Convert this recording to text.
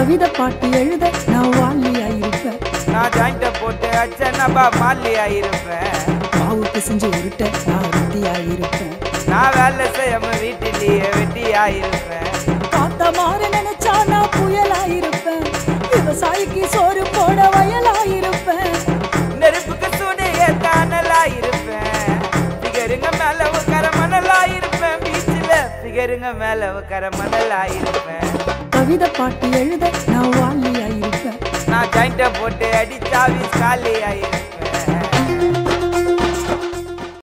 கவிதை பாட்டு எழுத நான் வாலியா இருப்பேன் நான் ஜாயிண்ட போட்டு அச்சனப்பா மாலியா இருப்பேன் மாவு பிசைஞ்சு உருட்ட நான் வெட்டியா இருப்பேன் நான் வேலை செய்யாம வீட்டிலேயே வெட்டியா இருப்பேன் காத்த மாற நினைச்சா நான் புயலா இருப்பேன் விவசாயிக்கு சோறு போட வயலா இருப்பேன் நெருப்புக்கு சூடிய தானலா இருப்பேன் பிகருங்க மேல உட்கார மணலா இருப்பேன் பீச்சில் பிகருங்க மேல உட்கார மணலா இருப்பேன் கவிதை பாட்டு எழுத நான் வாலியா இருப்பேன் நான் ஜாயிண்ட போட்டு அடிச்சாவி காலியா இருப்பேன்